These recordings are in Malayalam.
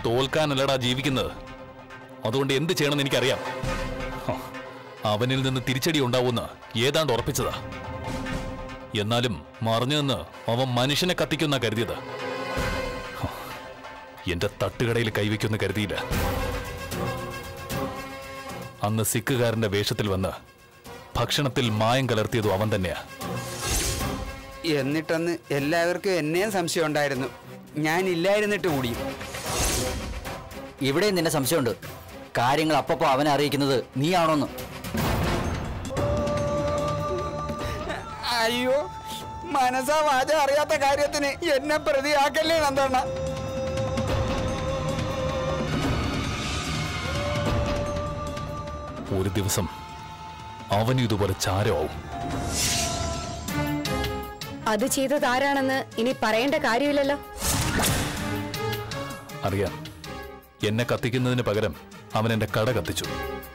തോൽക്കാനല്ലടാ ജീവിക്കുന്നത് അതുകൊണ്ട് എന്ത് ചെയ്യണമെന്ന് എനിക്കറിയാം ഹ, അവനിൽ നിന്ന് തിരിച്ചടി ഉണ്ടാവുമെന്ന് ഏതാണ്ട് ഉറപ്പിച്ചതാ എന്നാലും മറിഞ്ഞു നിന്ന് അവൻ മനുഷ്യനെ കത്തിക്കുന്ന കരുതിയത് ഹ, എന്റെ തട്ടുകടയിൽ കൈവയ്ക്കുമെന്ന് കരുതിയില്ല അന്ന് സിക്കുകാരന്റെ വേഷത്തിൽ വന്ന് ഭക്ഷണത്തിൽ മായം കലർത്തിയതും അവൻ തന്നെയാ എന്നിട്ടന്ന് എല്ലാവർക്കും എന്നെയും സംശയം ഉണ്ടായിരുന്നു ഞാൻ ഇല്ലായിരുന്നിട്ട് കൂടിയും ഇവിടെ നിന്നെ സംശയമുണ്ട് കാര്യങ്ങൾ അപ്പപ്പോ അവനെ അറിയിക്കുന്നത് നീയാണോന്ന് അയ്യോ മനസ്സാ വാച അറിയാത്ത കാര്യത്തിന് എന്നെ പ്രതിയാക്കല്ലേ നന്ദണ്ണ ഒരു ദിവസം അവനും ഇതുപോലെ ചാരമാവും അത് ചെയ്തത് ആരാണെന്ന് ഇനി പറയേണ്ട കാര്യമില്ലല്ലോ അറിയാം എന്നെ കത്തിക്കുന്നതിന് പകരം അവൻ എന്റെ കട കത്തിച്ചു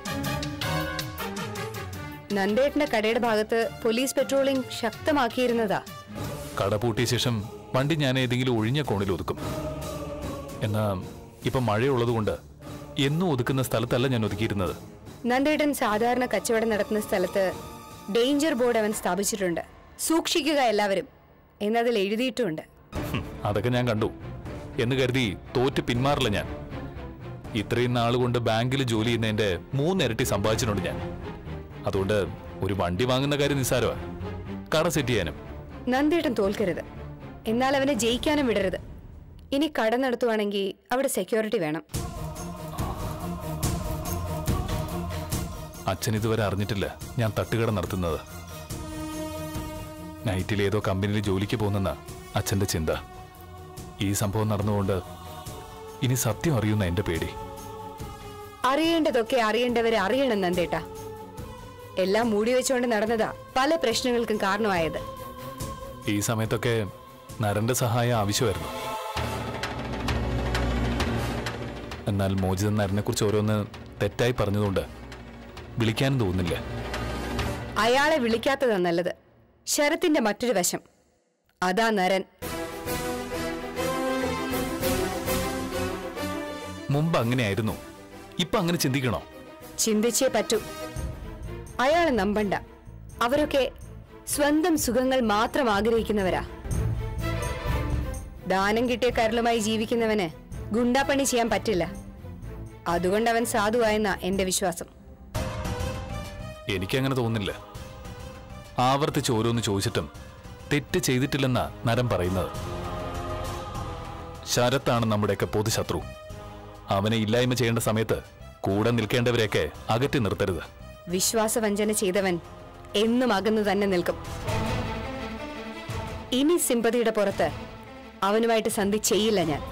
നന്ദേട്ടന്റെ കടയുടെ ഭാഗത്ത് പോലീസ് പെട്രോളിംഗ് ശക്തമാക്കിയിരുന്നതാ കട പൂട്ടിയ ശേഷം വണ്ടി ഞാൻ ഏതെങ്കിലും ഒഴിഞ്ഞ കോണിൽ ഒതുക്കും എന്നാ ഇപ്പൊ മഴയുള്ളതുകൊണ്ട് എന്നും ഒതുക്കുന്ന സ്ഥലത്തല്ല ഞാൻ ഒതുക്കിയിരുന്നത് നന്ദേട്ടൻ സാധാരണ കച്ചവടം നടത്തുന്ന സ്ഥലത്ത് ഡേഞ്ചർ ബോർഡ് അവൻ സ്ഥാപിച്ചിട്ടുണ്ട് സൂക്ഷിക്കുക എല്ലാവരും എന്നതിൽ എഴുതിയിട്ടുമുണ്ട് ഹും, അതൊക്കെ ഞാൻ കണ്ടു എന്ന് കരുതി തോറ്റ് പിന്മാറില്ല ഞാൻ ഇത്രയും നാളുകൊണ്ട് ബാങ്കിൽ ജോലി ചെയ്യുന്നതിന്റെ മൂന്നിരട്ടി സമ്പാദിച്ചിട്ടുണ്ട് ഞാൻ അതുകൊണ്ട് ഒരു വണ്ടി വാങ്ങുന്ന കാര്യം നിസ്സാരമാ കട സെറ്റ് ചെയ്യാനും നന്ദേട്ടൻ തോൽക്കരുത് എന്നാൽ അവനെ ജയിക്കാനും വിടരുത് ഇനി കട നടത്തുവാണെങ്കിൽ അവിടെ സെക്യൂരിറ്റി വേണം അച്ഛൻ ഇതുവരെ അറിഞ്ഞിട്ടില്ല ഞാൻ തട്ടുകട നടത്തുന്നത് നൈറ്റിൽ ഏതോ കമ്പനിയിൽ ജോലിക്ക് പോകുന്നെന്ന അച്ഛന്റെ ചിന്ത ഈ സംഭവം നടന്നുകൊണ്ട് ഇനി സത്യം അറിയുന്ന എന്റെ പേടി അറിയേണ്ടതൊക്കെ അറിയേണ്ടവരെ അറിയണം നന്ദേട്ട എല്ലാം മൂടി വെച്ചുകൊണ്ട് നടന്നതാ പല പ്രശ്നങ്ങൾക്കും കാരണമായത് ഈ സമയത്തൊക്കെ നരന്റെ സഹായം ആവശ്യമായിരുന്നു എന്നാൽ മോചിതൻ നരനെ കുറിച്ച് ഓരോന്ന് തെറ്റായി പറഞ്ഞതുകൊണ്ട് വിളിക്കാനും തോന്നുന്നില്ല അയാളെ വിളിക്കാത്തതാ നല്ലത് ശരത്തിന്റെ മറ്റൊരു വശം അതാ നരൻ മുമ്പ് അങ്ങനെയായിരുന്നു ഇപ്പൊ അങ്ങനെ ചിന്തിക്കണോ ചിന്തിച്ചേ പറ്റൂ അയാളെ നമ്പണ്ട അവരൊക്കെ സ്വന്തം സുഖങ്ങൾ മാത്രം ആഗ്രഹിക്കുന്നവരാ ദാനം കിട്ടിയ കരളുമായി ജീവിക്കുന്നവന് ഗുണ്ടാപ്പണി ചെയ്യാൻ പറ്റില്ല അതുകൊണ്ട് അവൻ സാധുവായെന്ന എന്റെ വിശ്വാസം എനിക്കങ്ങനെ തോന്നുന്നില്ല ആവർത്തിച്ച് ഓരോന്ന് ചോദിച്ചിട്ടും തെറ്റ് ചെയ്തിട്ടില്ലെന്നാ നരം പറയുന്നത് ശരത്താണ് നമ്മുടെയൊക്കെ പൊതുശത്രു അവനെ ഇല്ലായ്മ ചെയ്യേണ്ട സമയത്ത് കൂടെ നിൽക്കേണ്ടവരെയൊക്കെ അകറ്റി നിർത്തരുത് വിശ്വാസവഞ്ചന ചെയ്തവൻ എന്നും അകന്നു തന്നെ നിൽക്കും ഇനി സിമ്പതിയുടെ പുറത്ത് അവനുമായിട്ട് സന്ധി ചെയ്യില്ല ഞാൻ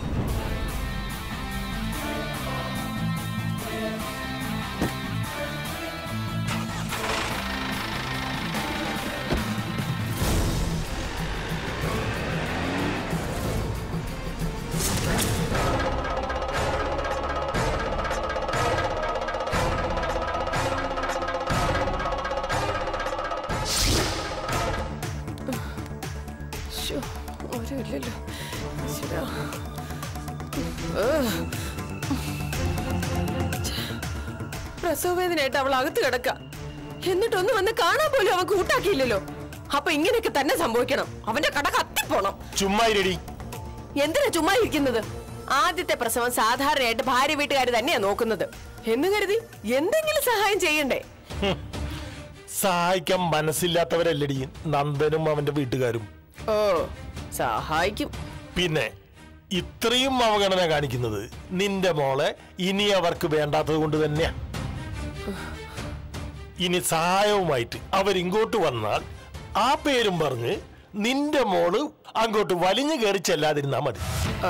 ഓരമില്ലല്ലോ പ്രസവവേദനയായിട്ട് അവൾ അകത്ത് കിടക്ക എന്നിട്ടൊന്നും വന്ന് കാണാൻ പോലും അവൻ കൂട്ടാക്കിയില്ലല്ലോ അപ്പൊ ഇങ്ങനെയൊക്കെ തന്നെ സംഭവിക്കണം അവന്റെ കട കത്തിപ്പോണം ചുമ്മാ ഇരടി എന്തിനാ ചുമ്മാ ഇരിക്കുന്നത് ആദ്യത്തെ പ്രസവം സാധാരണയായിട്ട് ഭാര്യ വീട്ടുകാർ തന്നെയാ നോക്കുന്നത് എന്ന് കരുതി എന്തെങ്കിലും സഹായം ചെയ്യണ്ടേ സഹായിക്കാൻ മനസ്സില്ലാത്തവരല്ലടി നന്ദനും അവന്റെ വീട്ടുകാരും ഓ സഹായിക്കും പിന്നെ ഇത്രയും അവഗണന കാണിക്കുന്നത് നിന്റെ മോളെ ഇനി അവർക്ക് വേണ്ടാത്തത് കൊണ്ട് തന്നെയാ ഇനി സഹായവുമായിട്ട് അവരിങ്ങോട്ട് വന്നാൽ ആ പേരും പറഞ്ഞ് നിന്റെ മോള് അങ്ങോട്ട് വലിഞ്ഞു കയറി ചെല്ലാതിരുന്നാ മതി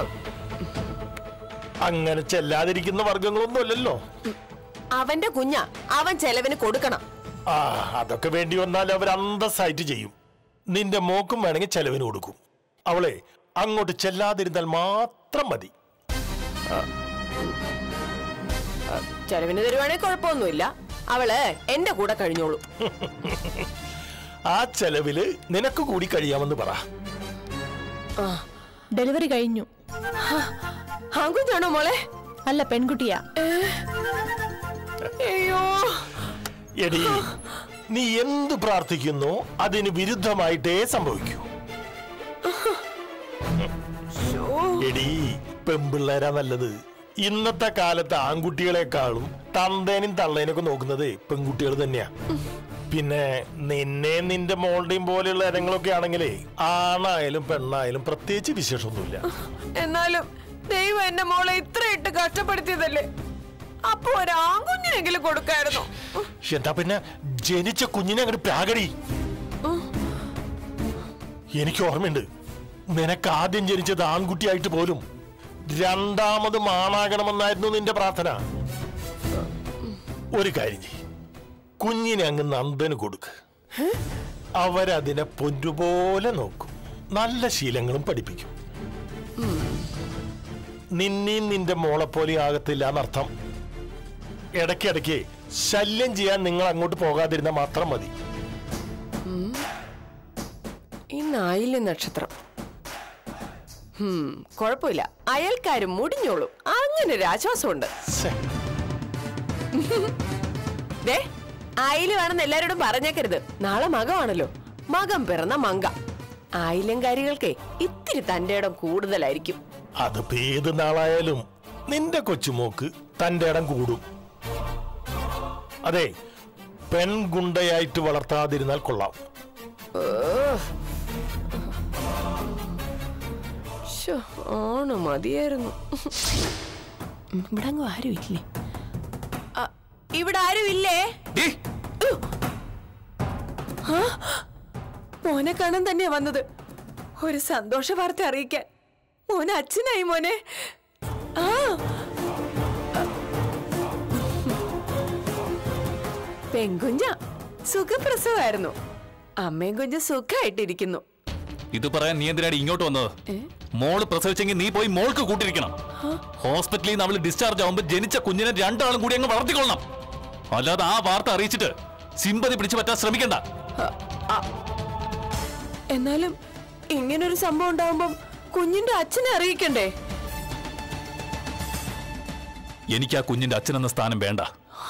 അങ്ങനെ ചെല്ലാതിരിക്കുന്ന വർഗങ്ങളൊന്നും അല്ലല്ലോ അവന്റെ കുഞ്ഞ അവൻ ചെലവിന് കൊടുക്കണം ആ അതൊക്കെ വേണ്ടി വന്നാൽ അവർ അന്തസ്സായിട്ട് ചെയ്യും നിന്റെ മോക്കും വേണമെങ്കിൽ ചെലവിന് കൊടുക്കും അവളെ അങ്ങോട്ട് ചെല്ലാതിരുന്നാൽ മാത്രം മതി ചെലവിന് തരുവാണെങ്കിൽ കുഴപ്പമൊന്നുമില്ല അവള് എന്റെ കൂടെ കഴിഞ്ഞോളൂ ആ ചെലവില് നിനക്ക് കൂടി കഴിയാമെന്ന് പറ ഡെലിവറി കഴിഞ്ഞു ആൺകുഞ്ഞാണോ മോളെ അല്ല പെൺകുട്ടിയാ അയ്യോ എടി നീ എന്ത് പ്രാർത്ഥിക്കുന്നു അതിന് വിരുദ്ധമായിട്ടേ സംഭവിക്കൂ എടി പെമ്പിള്ളേരാ നല്ലത് ഇന്നത്തെ കാലത്ത് ആൺകുട്ടികളെക്കാളും തന്തേനും തള്ളേനൊക്കെ നോക്കുന്നത് പെൺകുട്ടികൾ തന്നെയാ പിന്നെ നിന്നെ നിന്റെ മോളുടെയും പോലെയുള്ള ഇനങ്ങളൊക്കെ ആണെങ്കിലേ ആണായാലും പെണ്ണായാലും പ്രത്യേകിച്ച് വിശേഷമൊന്നുമില്ല എന്നാലും ദൈവം എന്റെ മോളെ ഇത്ര ഇട്ട് കഷ്ടപ്പെടുത്തിയതല്ലേ അപ്പൊ ഒരു ആൺകുഞ്ഞിനെങ്കിലും കൊടുക്കായിരുന്നു എന്താ പിന്നെ ജനിച്ച കുഞ്ഞിനെ അങ്ങോട്ട് പ്രാഗടി എനിക്ക് ഓർമ്മയുണ്ട് നിനക്ക് ആദ്യം ജനിച്ചത് ആൺകുട്ടിയായിട്ട് പോലും രണ്ടാമത് മാണാകണമെന്നായിരുന്നു നിന്റെ പ്രാർത്ഥന ഒരു കാര്യം ചെയ്യ് കുഞ്ഞിനെ അങ്ങ് നന്ദന് കൊടുക്ക് അവരതിനെ പൊന്നുപോലെ നോക്കും നല്ല ശീലങ്ങളും പഠിപ്പിക്കും നിന്നെയും നിന്റെ മോളെ പോലെ ആകത്തില്ല എന്നർത്ഥം ഇടയ്ക്കിടയ്ക്ക് ശല്യം ചെയ്യാൻ നിങ്ങൾ അങ്ങോട്ട് പോകാതിരുന്ന മാത്രം മതി ഇന്നായില്ലേ നക്ഷത്രം ഹും, കുഴപ്പമില്ല അയൽക്കാര് മുടിഞ്ഞോളും അങ്ങനെ ഒരു ആശ്വാസമുണ്ട് ശ്ശെ. ദേ ആയില് വേണമെന്ന് എല്ലാരോടും പറഞ്ഞേക്കരുത് നാളെ മകമാണല്ലോ മകം പിറന്ന മങ്ക ആയില്യംകാരികൾക്ക് ഇത്തിരി തന്റെ ഇടം കൂടുതലായിരിക്കും അതിപ്പോ ഏത് നാളായാലും നിന്റെ കൊച്ചുമോക്ക് തന്റെ ഇടം കൂടും അതെ പെൺഗുണ്ടയായിട്ട് വളർത്താതിരുന്നാൽ കൊള്ളാം ശ്ശോ, ആണ് മതിയായിരുന്നു ഉം, ഇവിടെ അങ്ങ് ആരും ഇല്ലേ ആ, ഇവിടെ ആരും ഇല്ലേ ഡീ, മോനെ കാണാൻ തന്നെയാ വന്നത് ഒരു സന്തോഷ വാർത്ത അറിയിക്കാൻ മോനെ അച്ഛനായി മോനെ ആ പെങ്കുഞ്ഞ സുഖപ്രസവായിരുന്നു അമ്മയും കുഞ്ഞ് സുഖമായിട്ടിരിക്കുന്നു ഇത് പറയാൻ നീ എന്തിനാടി ഇങ്ങോട്ട് വന്നത് മോള് പ്രസവിച്ചെങ്കിൽ നീ പോയി മോൾക്ക് കൂട്ടിരിക്കണം ഹോസ്പിറ്റലിൽ നിന്ന് അവള് ഡിസ്ചാർജ് ആവുമ്പോ ജനിച്ച കുഞ്ഞിനെ രണ്ടാളും കൂടി അങ്ങ് വളർത്തിക്കൊള്ളണം അല്ലാതെ ആ വാർത്ത അറിയിച്ചിട്ട് സിമ്പതി പിടിച്ചു പറ്റാൻ ശ്രമിക്കണ്ട എന്നാലും ഇങ്ങനൊരു സംഭവം ഉണ്ടാവുമ്പം കുഞ്ഞിന്റെ അച്ഛനെ അറിയിക്കണ്ടേ എനിക്ക് ആ കുഞ്ഞിന്റെ അച്ഛനെന്ന സ്ഥാനം വേണ്ട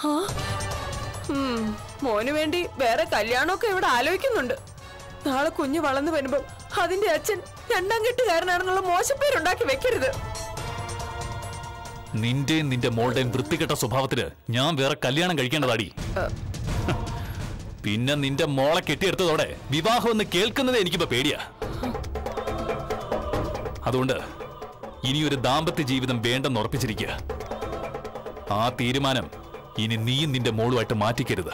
ഉം, മോന് വേണ്ടി വേറെ കല്യാണമൊക്കെ ഇവിടെ ആലോചിക്കുന്നുണ്ട് നാളെ കുഞ്ഞ് വളർന്നു വരുമ്പോ അതിന്റെ അച്ഛൻ രണ്ടാം കെട്ടുകാരനാണെന്നുള്ള മോശപ്പേരുണ്ടാക്കി വെക്കരുത് നിന്റെയും നിന്റെ മോളുടെയും വൃത്തികെട്ട സ്വഭാവത്തിന് ഞാൻ വേറെ കല്യാണം കഴിക്കേണ്ടതാടി പിന്നെ നിന്റെ മോളെ കെട്ടിയെടുത്തതോടെ വിവാഹം എന്ന് കേൾക്കുന്നത് എനിക്കിപ്പോ പേടിയാ അതുകൊണ്ട് ഇനിയൊരു ദാമ്പത്യ ജീവിതം വേണ്ടെന്ന് ഉറപ്പിച്ചിരിക്കുക ആ തീരുമാനം ഇനി നീയും നിന്റെ മോളുമായിട്ട് മാറ്റിക്കരുത്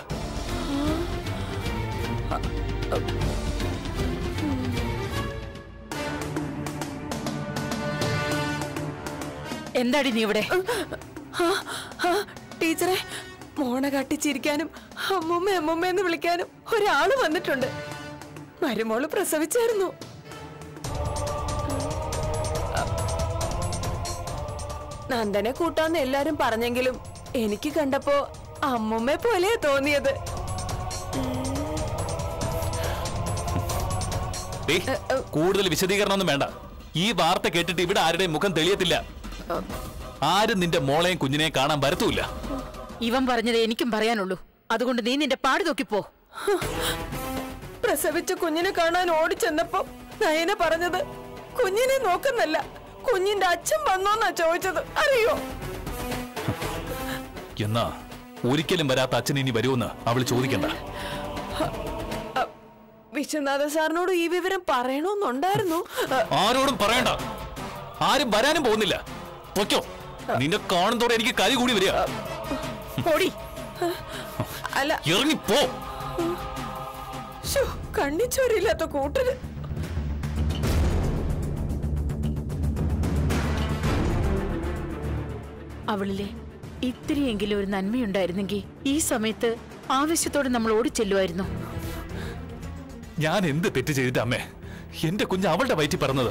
എന്താടി നീ ഇവിടെ ആ, ആ, ടീച്ചറെ മോണ കട്ടിച്ചിരിക്കാനും അമ്മൂമ്മ അമ്മൂമ്മ എന്ന് വിളിക്കാനും ഒരാള് വന്നിട്ടുണ്ട് മരുമോള് പ്രസവിച്ചായിരുന്നു നന്ദനെ കൂട്ടാന്ന് എല്ലാരും പറഞ്ഞെങ്കിലും എനിക്ക് കണ്ടപ്പോ അമ്മുമ്മയെ പോലെയാ തോന്നിയത് ഡേയ്, കൂടുതൽ വിശദീകരണമൊന്നും വേണ്ട ഈ വാർത്ത കേട്ടിട്ട് ഇവിടെ ആരുടെയും മുഖം തെളിയത്തില്ല ആരും നിന്റെ മോളെയും കുഞ്ഞിനെയും കാണാൻ വരത്തുമില്ല ഇവൻ പറഞ്ഞത് എനിക്കും പറയാനുള്ളൂ അതുകൊണ്ട് നീ നിന്റെ പാടി നോക്കിപ്പോ പ്രസവിച്ച കുഞ്ഞിനെ കാണാൻ ഓടിച്ചെന്നപ്പോ നയന പറഞ്ഞത് കുഞ്ഞിനെ നോക്കുന്നല്ല കുഞ്ഞിന്റെ അച്ഛൻ വന്നോന്നാ ചോദിച്ചത് അറിയോ എന്നാ ഒരിക്കലും വരാത്ത അച്ഛൻ ഇനി വരുമെന്ന് അവൾ ചോദിക്കണ്ട വിശ്വനാഥ സാറിനോട് ഈ വിവരം പറയണമെന്നുണ്ടായിരുന്നു അ, ആരോടും പറയണ്ട ആരും വരാനും പോകുന്നില്ല പൊയ്ക്കോ നിന്നെ കാണുന്നതോടെ എനിക്ക് കരി കൂടി വരിക ഓടി അല്ല ഇറങ്ങിപ്പോ ശ്ശോ, കണ്ണിച്ചോരില്ലാത്ത കൂട്ടര് അവളിലെ ഇത്തിരിയെങ്കിലും ഒരു നന്മയുണ്ടായിരുന്നെങ്കിൽ ഈ സമയത്ത് ആവശ്യത്തോടെ നമ്മൾ ഓടിച്ചെല്ലുമായിരുന്നു ഞാൻ എന്ത് തെറ്റ് ചെയ്തിട്ട് അമ്മേ എന്റെ കുഞ്ഞ് അവളുടെ വയറ്റിൽ പറഞ്ഞത്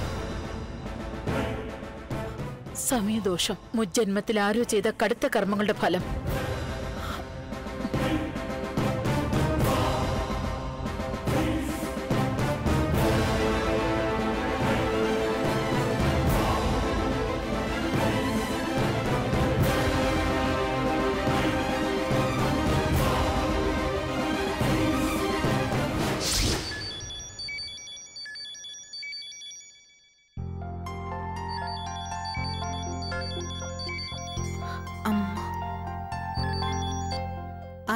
സമയദോഷം മുജ്ജന്മത്തിൽ ആരോ ചെയ്ത കടുത്ത കർമ്മങ്ങളുടെ ഫലം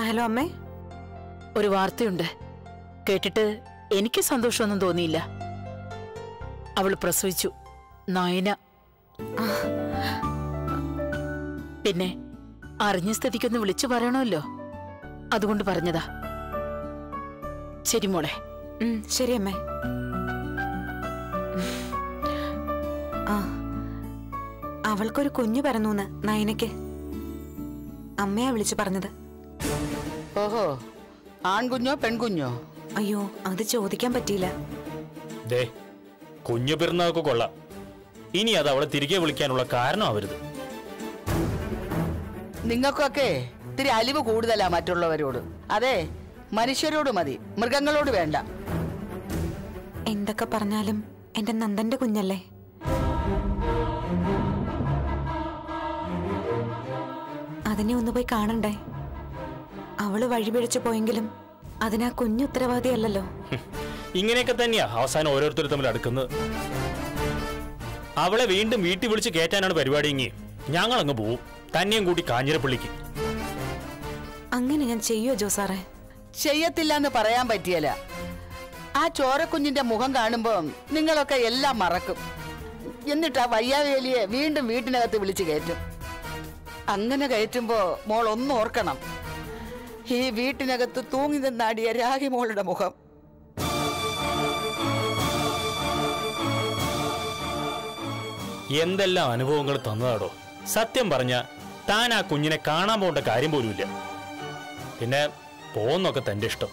ഹലോ അമ്മേ ഒരു വാർത്തയുണ്ട് കേട്ടിട്ട് എനിക്ക് സന്തോഷമൊന്നും തോന്നിയില്ല അവൾ പ്രസവിച്ചു നയന പിന്നെ അറിഞ്ഞ സ്ഥിതിക്കൊന്ന് വിളിച്ചു പറയണമല്ലോ അതുകൊണ്ട് പറഞ്ഞതാ ശരി മോളെ ഉം, ശരി അമ്മേ ആ അവൾക്കൊരു കുഞ്ഞു പിറന്നൂന്ന് നയനയ്ക്ക് അമ്മയാ വിളിച്ചു പറഞ്ഞത് ഓഹോ ആൺകുഞ്ഞോ പെൺകുഞ്ഞോ അയ്യോ അത് ചോദിക്കാൻ പറ്റിയില്ല ദേ കുഞ്ഞു പിറന്നതൊക്കെ കൊള്ളാം ഇനി അത് അവളെ തിരികെ വിളിക്കാനുള്ള കാരണമാവരുത് നിങ്ങൾക്കൊക്കെ ഇത്തിരി അലിവ് കൂടുതലാ മറ്റുള്ളവരോട് അതെ മനുഷ്യരോട് മതി മൃഗങ്ങളോട് വേണ്ട എന്തൊക്കെ പറഞ്ഞാലും എന്റെ നന്ദന്റെ കുഞ്ഞല്ലേ അതിനെ ഒന്ന് പോയി കാണണ്ടേ അവള് വഴിപിഴച്ചു പോയെങ്കിലും അതിനാ കുഞ്ഞു ഉത്തരവാദിയല്ലല്ലോ ഹും. ഇങ്ങനെയൊക്കെ തന്നെയാ അവസാനം ഓരോരുത്തർ തമ്മിൽ അടുക്കുന്നത് അവളെ വീണ്ടും വീട്ടിൽ വിളിച്ച് കയറ്റാനാണ് പരിപാടിയെങ്കിൽ ഞങ്ങൾ അങ്ങ് പോവും തന്നെയും കൂട്ടി കാഞ്ഞിരപ്പള്ളിക്ക് അങ്ങനെ ഞാൻ ചെയ്യോ ജോസാറേ ചെയ്യത്തില്ല എന്ന് പറയാൻ പറ്റിയല്ല ആ ചോരക്കുഞ്ഞിന്റെ മുഖം കാണുമ്പോ നിങ്ങളൊക്കെ എല്ലാം മറക്കും എന്നിട്ട് ആ വയ്യാവേലിയെ വീണ്ടും വീട്ടിനകത്ത് വിളിച്ചു കയറ്റും അങ്ങനെ കയറ്റുമ്പോ മോൾ ഒന്ന് ഓർക്കണം ഈ വീട്ടിനകത്ത് തൂങ്ങി നിന്നാടിയ രാഗി മോളുടെ മുഖം എന്തെല്ലാം അനുഭവങ്ങൾ തന്നതാടോ സത്യം പറഞ്ഞ താൻ ആ കുഞ്ഞിനെ കാണാൻ പോകേണ്ട കാര്യം പോലുമില്ല പിന്നെ പോകുന്നൊക്കെ തന്റെ ഇഷ്ടം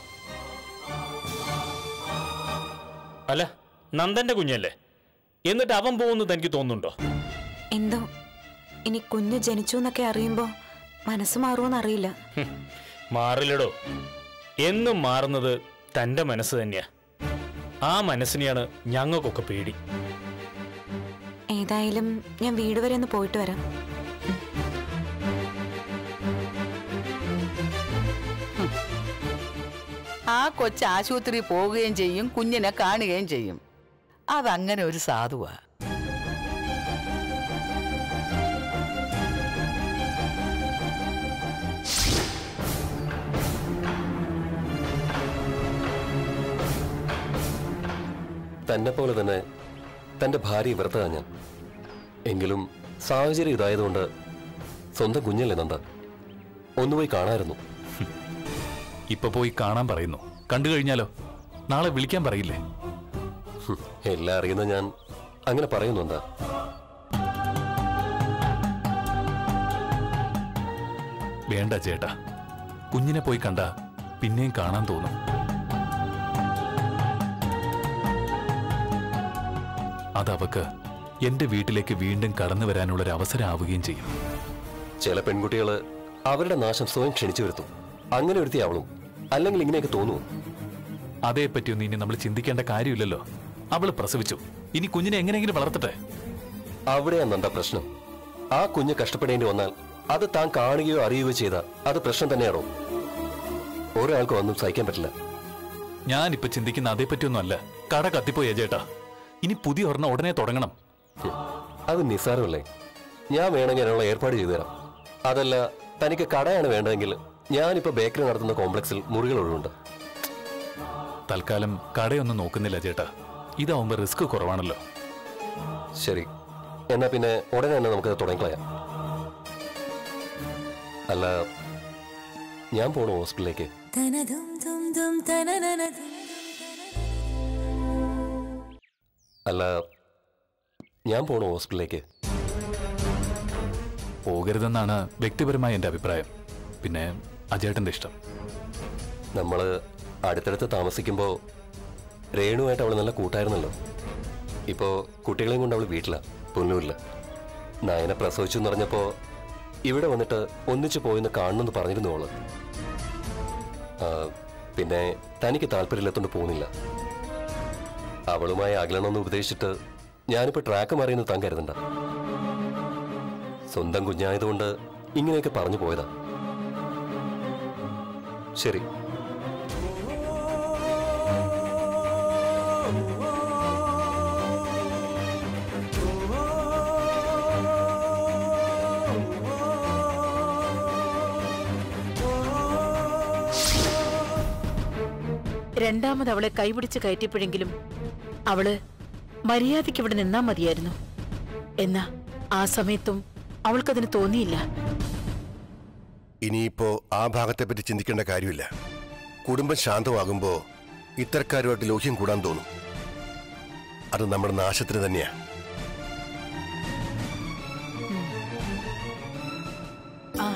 അല്ല നന്ദന്റെ കുഞ്ഞല്ലേ എന്നിട്ട് അവൻ പോകുന്നു തനിക്ക് തോന്നുന്നുണ്ടോ എന്തോ ഇനി കുഞ്ഞ് ജനിച്ചു എന്നൊക്കെ അറിയുമ്പോ മനസ്സ് മാറുമോന്ന് അറിയില്ല ഹും, മാറില്ലടോ എന്നും മാറുന്നത് തന്റെ മനസ്സ് തന്നെയാ ആ മനസ്സിനെയാണ് ഞങ്ങൾക്കൊക്കെ പേടി ഏതായാലും ഞാൻ വീട് വരെ ഒന്ന് പോയിട്ട് വരാം ആ കൊച്ച് ആശുപത്രി പോവുകയും ചെയ്യും കുഞ്ഞിനെ കാണുകയും ചെയ്യും അതങ്ങനെ ഒരു സാധുവാ തന്നെ പോലെ തന്നെ തന്റെ ഭാര്യ വ്രതമാണ് ഞാൻ എങ്കിലും സാഹചര്യം ഇതായതുകൊണ്ട് സ്വന്തം കുഞ്ഞല്ലേ നന്ദ ഒന്നുപോയി കാണായിരുന്നു ഇപ്പൊ പോയി കാണാൻ പറയുന്നു കണ്ടു കഴിഞ്ഞാലോ നാളെ വിളിക്കാൻ പറയില്ലേ ഹും, എല്ലാം അറിയുന്ന ഞാൻ അങ്ങനെ പറയുന്നു എന്താ വേണ്ട ചേട്ടാ കുഞ്ഞിനെ പോയി കണ്ട പിന്നെയും കാണാൻ തോന്നും അതവക്ക് എന്റെ വീട്ടിലേക്ക് വീണ്ടും കടന്നു വരാനുള്ളൊരു അവസരം ആവുകയും ചെയ്യും ചില പെൺകുട്ടികള് അവരുടെ നാശം സ്വയം ക്ഷണിച്ചു വരുത്തും അങ്ങനെ ഒരുത്തി അവളും അല്ലെങ്കിൽ ഇങ്ങനെയൊക്കെ തോന്നുമോ അതേപ്പറ്റിയൊന്നും ഇനി നമ്മൾ ചിന്തിക്കേണ്ട കാര്യമില്ലല്ലോ അവള് പ്രസവിച്ചു ഇനി കുഞ്ഞിനെ എങ്ങനെയെങ്കിലും വളർത്തട്ടെ അവിടെയാ നന്ദ പ്രശ്നം ആ കുഞ്ഞ് കഷ്ടപ്പെടേണ്ടി വന്നാൽ അത് താൻ കാണുകയോ അറിയുകയോ ചെയ്താൽ അത് പ്രശ്നം തന്നെയാണോ ഒരാൾക്കും ഒന്നും സഹിക്കാൻ പറ്റില്ല ഞാനിപ്പോ ചിന്തിക്കുന്ന അതേപ്പറ്റിയൊന്നും അല്ല കട കത്തിപ്പോയ ചേട്ടാ ഇനി പുതിയ ഒരെണ്ണം ഉടനെ തുടങ്ങണം ഹും, അത് നിസ്സാരമല്ലേ ഞാൻ വേണമെങ്കിൽ അതിനുള്ള ഏർപ്പാട് ചെയ്തു തരാം അതല്ല തനിക്ക് കടയാണ് വേണ്ടതെങ്കിൽ ഞാനിപ്പോ ബേക്കറി നടത്തുന്ന കോംപ്ലക്സിൽ മുറികൾ ഒഴിവുണ്ട് തൽക്കാലം കടയൊന്നും നോക്കുന്നില്ല ചേട്ടാ ഇതാവുമ്പോ റിസ്ക് കുറവാണല്ലോ ശരി എന്നാ പിന്നെ ഉടനെ തന്നെ നമുക്ക് തുടങ്ങിക്കളയാം അല്ല ഞാൻ പോണു ഹോസ്പിറ്റലിലേക്ക് അല്ല ഞാൻ പോണു ഹോസ്പിറ്റലിലേക്ക് പോകരുതെന്നാണ് വ്യക്തിപരമായ എന്റെ അഭിപ്രായം പിന്നെ അജേട്ടന്റെ ഇഷ്ടം നമ്മൾ അടുത്തടുത്ത് താമസിക്കുമ്പോൾ രേണുവായിട്ട് അവൾ നല്ല കൂട്ടായിരുന്നല്ലോ ഇപ്പോൾ കുട്ടികളെയും കൊണ്ട് അവൾ വീട്ടിലാ പുല്ലൂരില്ല നയനെ പ്രസവിച്ചു എന്ന് പറഞ്ഞപ്പോൾ ഇവിടെ വന്നിട്ട് ഒന്നിച്ചു പോയെന്ന് കാണണമെന്ന് പറഞ്ഞിരുന്നു അവള് ആ, പിന്നെ തനിക്ക് താല്പര്യമില്ലാത്തോണ്ട് പോകുന്നില്ല അവളുമായി അകലണമെന്ന് ഉപദേശിച്ചിട്ട് ഞാനിപ്പോൾ ട്രാക്ക് മാറിയെന്ന് താൻ കരുതണ്ട സ്വന്തം കുഞ്ഞായതുകൊണ്ട് ഇങ്ങനെയൊക്കെ പറഞ്ഞു പോയതാ ശരി രണ്ടാമത് അവളെ കൈപിടിച്ച് കയറ്റിയപ്പോഴെങ്കിലും അവള് മര്യാദയ്ക്ക് ഇവിടെ നിന്നാ മതിയായിരുന്നു എന്നാ ആ സമയത്തും അവൾക്കതിന് തോന്നിയില്ല ഇനിയിപ്പോ ആ ഭാഗത്തെപ്പറ്റി ചിന്തിക്കേണ്ട കാര്യമില്ല കുടുംബം ശാന്തമാകുമ്പോ ഇത്തരക്കാരുമായിട്ട് ലോഹ്യം കൂടാൻ തോന്നും അത് നമ്മുടെ നാശത്തിന് തന്നെയാ ആ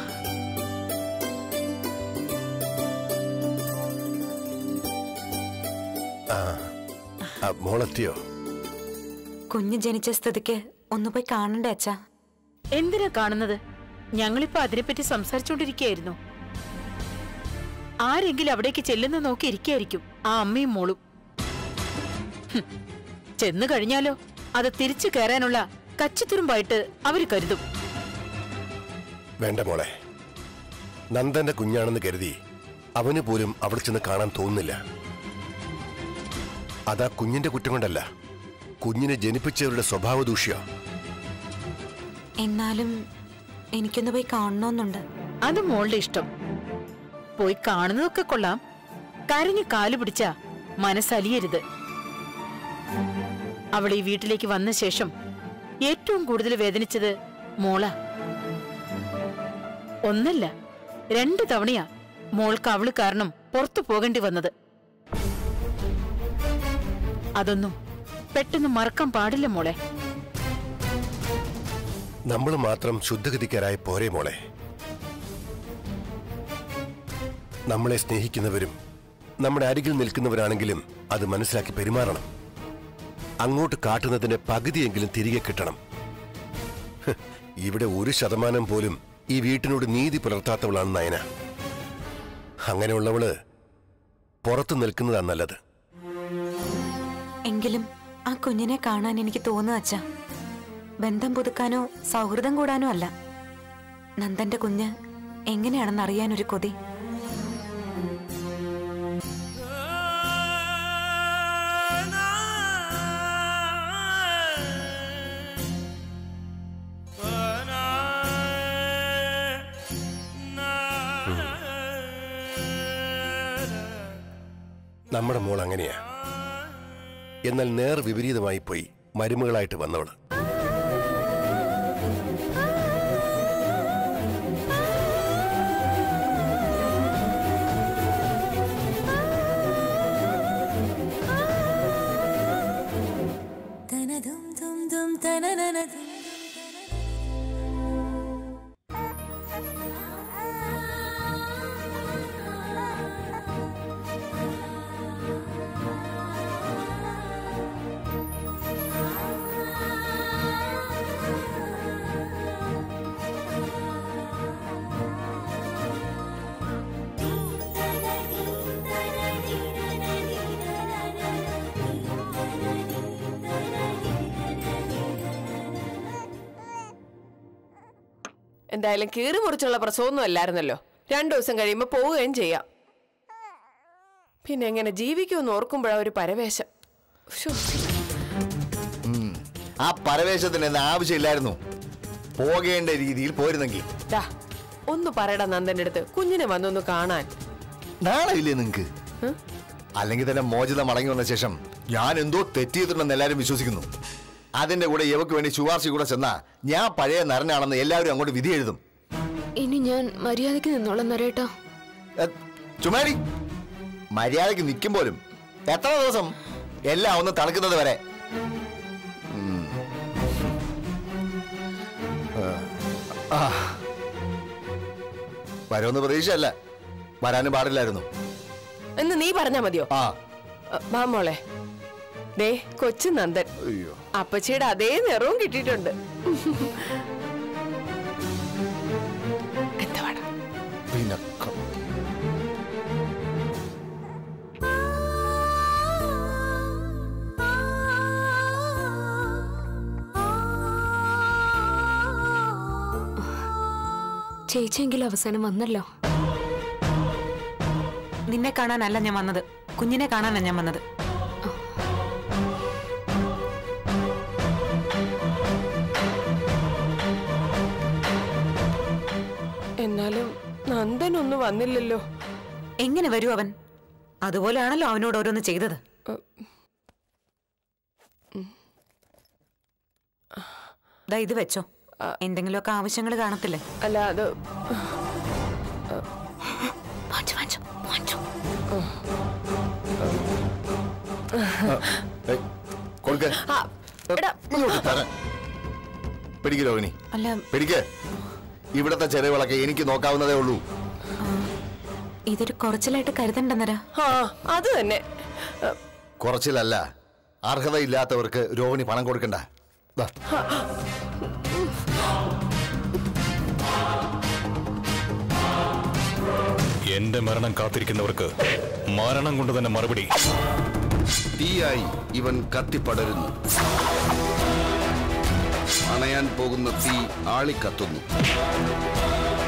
ആ ആ, മോളെത്തിയോ കുഞ്ഞ് ജനിച്ച സ്ഥിതിക്ക് ഒന്ന് പോയി കാണണ്ടേ അച്ഛാ എന്തിനാ കാണുന്നത് ഞങ്ങളിപ്പോ അതിനെപ്പറ്റി സംസാരിച്ചുകൊണ്ടിരിക്കുകയായിരുന്നു ആരെങ്കിലും അവിടേക്ക് ചെല്ലുന്ന നോക്കി ഇരിക്കായിരിക്കും ആ അമ്മയും മോളും ഹും, ചെന്നു കഴിഞ്ഞാലോ അത് തിരിച്ചു കയറാനുള്ള കച്ചിത്തുരുമ്പായിട്ട് അവര് കരുതും വേണ്ട മോളെ നന്ദന്റെ കുഞ്ഞാണെന്ന് കരുതി അവന് പോലും അവിടെ ചെന്ന് കാണാൻ തോന്നുന്നില്ല അതാ കുഞ്ഞിന്റെ കുറ്റം കൊണ്ടല്ല കുഞ്ഞിനെ ജനിപ്പിച്ചവരുടെ സ്വഭാവ ദൂഷ്യ എന്നാലും എനിക്കൊന്ന് പോയി കാണണമെന്നുണ്ട് അത് മോളുടെ ഇഷ്ടം പോയി കാണുന്നതൊക്കെ കൊള്ളാം കരഞ്ഞു കാലു പിടിച്ച മനസ്സലിയരുത് അവൾ ഈ വീട്ടിലേക്ക് വന്ന ശേഷം ഏറ്റവും കൂടുതൽ വേദനിച്ചത് മോള ഒന്നല്ല രണ്ടു തവണയാ മോൾക്ക് അവള് കാരണം പുറത്തു പോകേണ്ടി വന്നത് അതൊന്നും പെട്ടെന്ന് മറക്കാൻ പാടില്ല മോളെ നമ്മൾ മാത്രം ശുദ്ധഗതിക്കാരായി പോരെ മോളെ നമ്മളെ സ്നേഹിക്കുന്നവരും നമ്മുടെ അരികിൽ നിൽക്കുന്നവരാണെങ്കിലും അത് മനസ്സിലാക്കി പെരുമാറണം അങ്ങോട്ട് കാട്ടുന്നതിന്റെ പകുതിയെങ്കിലും തിരികെ കിട്ടണം ഹ്, ഇവിടെ ഒരു ശതമാനം പോലും ഈ വീട്ടിനോട് നീതി പുലർത്താത്തവളാണ് നയന അങ്ങനെയുള്ളവള് പുറത്തു നിൽക്കുന്നതാ നല്ലത് എങ്കിലും ആ കുഞ്ഞിനെ കാണാൻ എനിക്ക് തോന്നുക അച്ഛാ ബന്ധം പുതുക്കാനോ സൗഹൃദം കൂടാനോ അല്ല നന്ദന്റെ കുഞ്ഞ് എങ്ങനെയാണെന്ന് അറിയാനൊരു കൊതി നമ്മുടെ മോൾ അങ്ങനെയാ എന്നാൽ നേർ വിപരീതമായി പോയി മരുമകളായിട്ട് വന്നവള് എന്തായാലും കീറി മുറിച്ചുള്ള പ്രസവമൊന്നും അല്ലായിരുന്നല്ലോ രണ്ടു ദിവസം കഴിയുമ്പോൾ പോവുകയും ചെയ്യാം പിന്നെ എങ്ങനെ ജീവിക്കുമെന്ന് ഓർക്കുമ്പോഴാ ഒരു പരവേശം ശ്ശോ. ആ പരവേശത്തിന് എന്ന ആവശ്യമില്ലായിരുന്നു പോകേണ്ട രീതിയിൽ പോയിരുന്നെങ്കിൽ ദാ, ഒന്ന് പറയടാ നന്ദന്റെ അടുത്ത് കുഞ്ഞിനെ വന്നൊന്ന് കാണാൻ നാളെയില്ലേ നിങ്ങക്ക് ഉം? അല്ലെങ്കിൽ തന്നെ മോചിത മടങ്ങി വന്ന ശേഷം ഞാൻ എന്തോ തെറ്റ് ചെയ്തിട്ടുണ്ടെന്ന് എല്ലാവരും വിശ്വസിക്കുന്നു അതിന്റെ കൂടെ ഇവക്ക് വേണ്ടി ശുപാർശ കൂടെ ചെന്നാ ഞാൻ പഴയ നരനാണെന്ന് എല്ലാവരും അങ്ങോട്ട് വിധി എഴുതും ഇനി ഞാൻ മര്യാദയ്ക്ക് നിന്നോളാം നരേട്ടാ എ, ചുമ്മാരി മര്യാദക്ക് നിൽക്കും പോലും എത്ര ദിവസം എല്ലാം ഒന്ന് തണുക്കുന്നത് വരെ ഉം. ആ. ആ. വരുമെന്ന് പ്രതീക്ഷയല്ല വരാനും പാടില്ലായിരുന്നു എന്ന് നീ പറഞ്ഞാ മതിയോ ആ അ, വാ മോളെ ദേ കൊച്ചു നന്ദൻ അയ്യോ അപ്പച്ചിയുടെ അതേ നിറവും കിട്ടിയിട്ടുണ്ട് എന്താ വേണം പിന്നെ ക- ചേച്ചിയെങ്കിലും അവസാനം വന്നല്ലോ നിന്നെ കാണാനല്ല ഞാൻ വന്നത് കുഞ്ഞിനെ കാണാനാണ് ഞാൻ വന്നത് എന്നാലും നന്ദൻ ഒന്നും വന്നില്ലല്ലോ എങ്ങനെ വരൂ അവൻ അതുപോലെയാണല്ലോ അവനോട് ഓരോന്ന് ചെയ്തത് ദാ ഇത് വെച്ചോ എന്തെങ്കിലുമൊക്കെ ആവശ്യങ്ങൾ കാണത്തില്ലേ അല്ല അത് വാങ്ങിച്ചു വാങ്ങിച്ചു വാങ്ങിച്ചു കൊടുക്ക ഇങ്ങോട്ട് തരാൻ പിടിക്ക് രോഹിണി അല്ല പിടിക്ക് ഇവിടത്തെ ചെലവുകളൊക്കെ എനിക്ക് നോക്കാവുന്നതേ ഉള്ളൂ ഇതൊരു കുറച്ചിലായിട്ട് കരുതണ്ടെന്നരാ ആ അത് തന്നെ കുറച്ചിലല്ല അർഹതയില്ലാത്തവർക്ക് രോഹിണി പണം കൊടുക്കണ്ട ദാ. എന്റെ മരണം കാത്തിരിക്കുന്നവർക്ക് മരണം കൊണ്ട് തന്നെ മറുപടി തീയായി ഇവൻ കത്തിപ്പടരുന്നു അണയാൻ പോകുന്ന തീ ആളിക്കത്തുന്നു